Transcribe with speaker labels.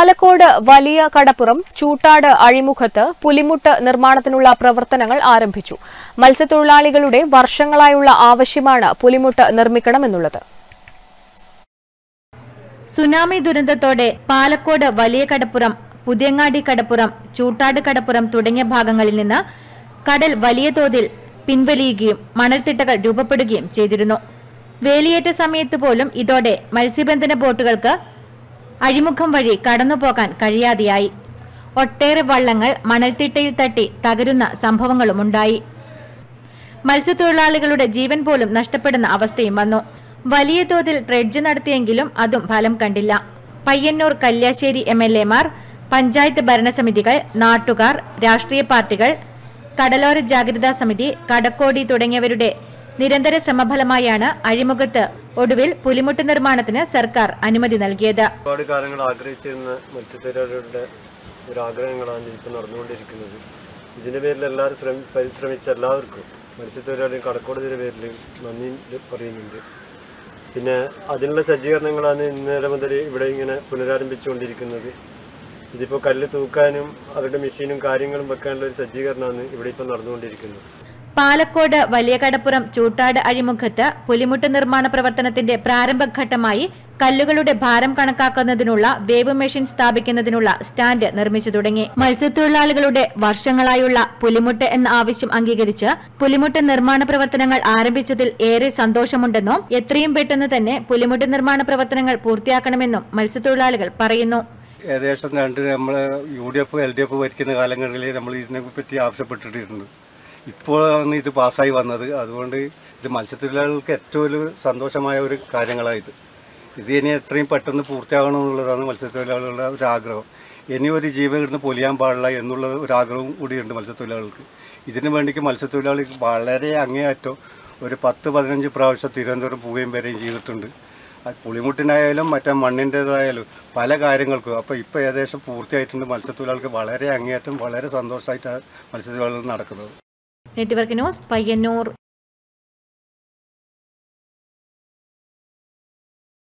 Speaker 1: പാലക്കോട് വലിയ കടപ്പുറം ചൂട്ടാട് അഴിമുഖത്ത് പുലിമുട്ട് നിർമ്മാണത്തിനുള്ള പ്രവർത്തനങ്ങൾ ആരംഭിച്ചു മത്സ്യത്തൊഴിലാളികളുടെ വർഷങ്ങളായുള്ള ആവശ്യമാണ് പുലിമുട്ട് നിർമ്മിക്കണമെന്നുള്ളത്
Speaker 2: സുനാമി ദുരന്തത്തോടെ പാലക്കോട് വലിയ കടപ്പുറം പുതിയങ്ങാടി കടപ്പുറം ചൂട്ടാട് കടപ്പുറം തുടങ്ങിയ ഭാഗങ്ങളിൽ നിന്ന് കടൽ വലിയ തോതിൽ പിൻവലിയുകയും മണൽത്തിട്ടകൾ രൂപപ്പെടുകയും ചെയ്തിരുന്നു വേലിയേറ്റ സമയത്ത് പോലും ഇതോടെ മത്സ്യബന്ധന ബോട്ടുകൾക്ക് അഴിമുഖം വഴി കടന്നുപോകാൻ കഴിയാതെയായി ഒട്ടേറെ വള്ളങ്ങൾ മണൽത്തിട്ടയിൽ തട്ടി തകരുന്ന സംഭവങ്ങളുമുണ്ടായി മത്സ്യത്തൊഴിലാളികളുടെ ജീവൻ പോലും നഷ്ടപ്പെടുന്ന അവസ്ഥയും വന്നു വലിയ തോതിൽ ഡ്രെഡ്ജ് നടത്തിയെങ്കിലും അതും ഫലം കണ്ടില്ല പയ്യന്നൂർ കല്യാശ്ശേരി എം എൽ എമാർ പഞ്ചായത്ത് ഭരണസമിതികൾ നാട്ടുകാർ രാഷ്ട്രീയ പാർട്ടികൾ കടലോര ജാഗ്രതാ സമിതി കടക്കോടി തുടങ്ങിയവരുടെ നിരന്തര ശ്രമഫലമായാണ് അഴിമുഖത്ത് ഒടുവിൽ പുലിമുട്ട് നിർമ്മാണത്തിന് സർക്കാർ അനുമതി നൽകിയത്
Speaker 3: ഒരുപാട് കാലങ്ങൾ ആഗ്രഹിച്ചിരുന്ന മത്സ്യത്തൊഴിലാളികളുടെ ഒരു ആഗ്രഹങ്ങളാണ് ഇപ്പോൾ നടന്നുകൊണ്ടിരിക്കുന്നത് ഇതിൻ്റെ പേരിൽ എല്ലാവരും ശ്രമി പരിശ്രമിച്ച എല്ലാവർക്കും മത്സ്യത്തൊഴിലാളിയും കടക്കോടതിയുടെ പേരിൽ നന്ദി പറയുന്നുണ്ട് പിന്നെ അതിനുള്ള സജ്ജീകരണങ്ങളാണ് ഇന്നലെ മുതൽ ഇവിടെ ഇങ്ങനെ പുനരാരംഭിച്ചുകൊണ്ടിരിക്കുന്നത് ഇതിപ്പോൾ കല്ല് തൂക്കാനും അവരുടെ മെഷീനും കാര്യങ്ങളും വെക്കാനുള്ള ഒരു സജ്ജീകരണമാണ് ഇവിടെ ഇപ്പോൾ നടന്നുകൊണ്ടിരിക്കുന്നത്
Speaker 2: പാലക്കോട് വലിയ കടപ്പുറം ചൂട്ടാട് അഴിമുഖത്ത് പുലിമുട്ട് നിർമ്മാണ പ്രവർത്തനത്തിന്റെ പ്രാരംഭഘട്ടമായി കല്ലുകളുടെ ഭാരം കണക്കാക്കുന്നതിനുള്ള വേവ് മെഷീൻ സ്ഥാപിക്കുന്നതിനുള്ള സ്റ്റാൻഡ് നിർമ്മിച്ചു തുടങ്ങി മത്സ്യത്തൊഴിലാളികളുടെ വർഷങ്ങളായുള്ള പുലിമുട്ട് എന്ന ആവശ്യം അംഗീകരിച്ച് പുലിമുട്ട് നിർമ്മാണ പ്രവർത്തനങ്ങൾ ആരംഭിച്ചതിൽ ഏറെ സന്തോഷമുണ്ടെന്നും എത്രയും പെട്ടെന്ന് തന്നെ പുലിമുട്ട് നിർമ്മാണ പ്രവർത്തനങ്ങൾ പൂർത്തിയാക്കണമെന്നും മത്സ്യത്തൊഴിലാളികൾ പറയുന്നു
Speaker 4: ഏകദേശം രണ്ട് നമ്മൾ U D F L D F ഭരിക്കുന്ന കാലങ്ങളിൽ നമ്മൾ ഇതിനെ പറ്റി ആവശ്യപ്പെട്ടിട്ടുണ്ട് ഇപ്പോഴാണ് ഇത് പാസ്സായി വന്നത് അതുകൊണ്ട് ഇത് മത്സ്യത്തൊഴിലാളികൾക്ക് ഏറ്റവും ഒരു സന്തോഷമായ ഒരു കാര്യങ്ങളാണ് ഇത് ഇത് ഇനി എത്രയും പെട്ടെന്ന് പൂർത്തിയാകണമെന്നുള്ളതാണ് മത്സ്യത്തൊഴിലാളികളുടെ ഒരു ആഗ്രഹം ഇനി ഒരു ജീവൻ ഇടുന്ന് പൊലിയാൻ പാടില്ല എന്നുള്ള ഒരു ആഗ്രഹവും കൂടിയുണ്ട് മത്സ്യത്തൊഴിലാളികൾക്ക് ഇതിനു വേണ്ടിക്ക് മത്സ്യത്തൊഴിലാളികൾ വളരെ അങ്ങേയറ്റം ഒരു പത്ത് പതിനഞ്ച് പ്രാവശ്യം തിരുവനന്തപുരം പോവുകയും വരികയും ചെയ്തിട്ടുണ്ട് അത് പുളിമുട്ടിനായാലും മറ്റേ മണ്ണിൻ്റേതായാലും പല കാര്യങ്ങൾക്കും അപ്പോൾ ഇപ്പോൾ ഏകദേശം പൂർത്തിയായിട്ടുണ്ട് മത്സ്യത്തൊഴിലാളികൾക്ക് വളരെ അങ്ങേയറ്റം വളരെ സന്തോഷമായിട്ടാണ് മത്സ്യത്തൊഴിലാളികൾ നടക്കുന്നത്
Speaker 2: നെറ്റ്വർക്ക് ന്യൂസ് പയ്യന്നൂർ